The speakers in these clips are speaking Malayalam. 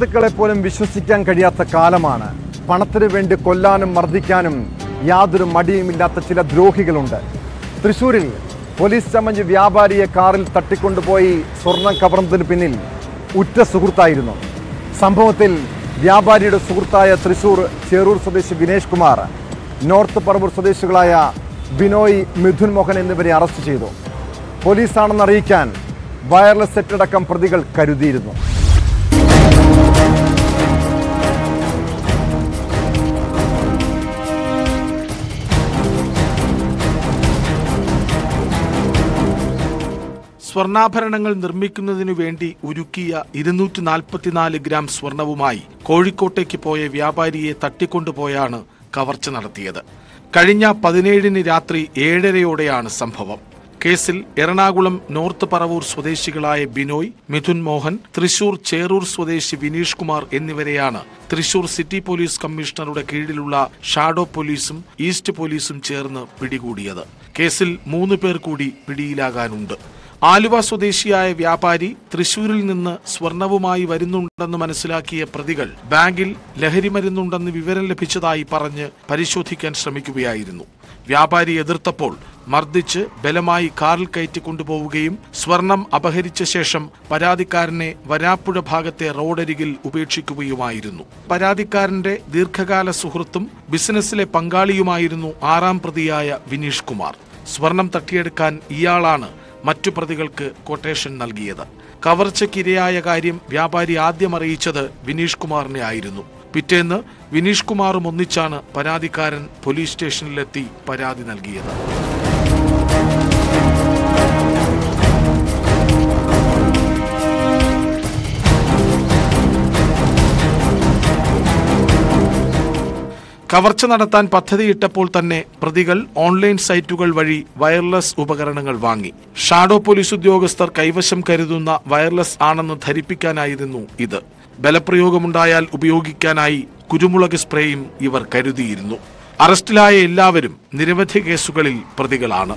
സുഹൃത്തുക്കളെ പോലും വിശ്വസിക്കാൻ കഴിയാത്ത കാലമാണ് പണത്തിന് വേണ്ടി കൊല്ലാനും മർദ്ദിക്കാനും യാതൊരു മടിയുമില്ലാത്ത ചില ദ്രോഹികളുണ്ട് തൃശൂരിൽ പോലീസ് ചമഞ്ഞ് വ്യാപാരിയെ കാറിൽ തട്ടിക്കൊണ്ടുപോയി സ്വർണം കവർന്നതിന് പിന്നിൽ ഉറ്റ സുഹൃത്തായിരുന്നു സംഭവത്തിൽ വ്യാപാരിയുടെ സുഹൃത്തായ തൃശൂർ ചേറൂർ സ്വദേശി വിനേഷ് കുമാർ നോർത്ത് പറവൂർ സ്വദേശികളായ ബിനോയ് മിഥുൻ മോഹൻ എന്നിവരെ അറസ്റ്റ് ചെയ്തു പോലീസാണെന്ന് അറിയിക്കാൻ വയർലെസ് സെറ്റടക്കം പ്രതികൾ കരുതിയിരുന്നു സ്വർണ്ണാഭരണങ്ങൾ നിർമ്മിക്കുന്നതിനു വേണ്ടി ഉരുക്കിയ ഇരുന്നൂറ്റി നാൽപ്പത്തിനാല് ഗ്രാം സ്വർണവുമായി കോഴിക്കോട്ടേക്ക് പോയ വ്യാപാരിയെ തട്ടിക്കൊണ്ടുപോയാണ് കവർച്ച നടത്തിയത് കഴിഞ്ഞ പതിനേഴിന് രാത്രി ഏഴരയോടെയാണ് സംഭവം കേസിൽ എറണാകുളം നോർത്ത് പറവൂർ സ്വദേശികളായ ബിനോയ് മിഥുൻ മോഹൻ തൃശൂർ ചേറൂർ സ്വദേശി വിനീഷ് കുമാർ എന്നിവരെയാണ് തൃശൂർ സിറ്റി പോലീസ് കമ്മീഷണറുടെ കീഴിലുള്ള ഷാഡോ പോലീസും ഈസ്റ്റ് പോലീസും ചേർന്ന് പിടികൂടിയത് കേസിൽ മൂന്ന് പേർ കൂടി പിടിയിലാകാനുണ്ട് ആലുവ സ്വദേശിയായ വ്യാപാരി തൃശൂരിൽ നിന്ന് സ്വർണവുമായി വരുന്നുണ്ടെന്ന് മനസ്സിലാക്കിയ പ്രതികൾ ബാങ്കിൽ ലഹരിമരുന്നുണ്ടെന്ന് വിവരം ലഭിച്ചതായി പറഞ്ഞ് പരിശോധിക്കാൻ ശ്രമിക്കുകയായിരുന്നു വ്യാപാരി എതിർത്തപ്പോൾ മർദ്ദിച്ച് ബലമായി കാറിൽ കയറ്റി കൊണ്ടുപോവുകയും സ്വർണം അപഹരിച്ച ശേഷം പരാതിക്കാരനെ വരാപ്പുഴ ഭാഗത്തെ റോഡരികിൽ ഉപേക്ഷിക്കുകയുമായിരുന്നു പരാതിക്കാരന്റെ ദീർഘകാല സുഹൃത്തും ബിസിനസ്സിലെ പങ്കാളിയുമായിരുന്നു ആറാം പ്രതിയായ വിനീഷ് കുമാർ സ്വർണം തട്ടിയെടുക്കാൻ ഇയാളാണ് മറ്റു പ്രതികൾക്ക് കൊട്ടേഷൻ നൽകിയത് കവർച്ചയ്ക്കിരയായ കാര്യം വ്യാപാരി ആദ്യം അറിയിച്ചത് വിനീഷ് കുമാറിനെ ആയിരുന്നു പിറ്റേന്ന് വിനീഷ് കുമാറും ഒന്നിച്ചാണ് പരാതിക്കാരൻ പോലീസ് സ്റ്റേഷനിലെത്തി പരാതി നൽകിയത് കവർച്ച നടത്താൻ പദ്ധതിയിട്ടപ്പോൾ തന്നെ പ്രതികൾ ഓൺലൈൻ സൈറ്റുകൾ വഴി വയർലെസ് ഉപകരണങ്ങൾ വാങ്ങി ഷാഡോ പോലീസ് ഉദ്യോഗസ്ഥർ കൈവശം കരുതുന്ന വയർലെസ് ആണെന്ന് ധരിപ്പിക്കാനായിരുന്നു ഇത് ബലപ്രയോഗമുണ്ടായാൽ ഉപയോഗിക്കാനായി കുരുമുളക് സ്പ്രേയും ഇവർ കരുതിയിരുന്നു അറസ്റ്റിലായ എല്ലാവരും നിരവധി കേസുകളിൽ പ്രതികളാണ്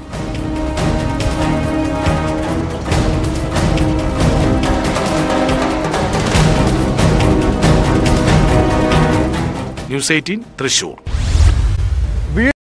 ന്യൂസ് എയ്റ്റീൻ തൃശൂർ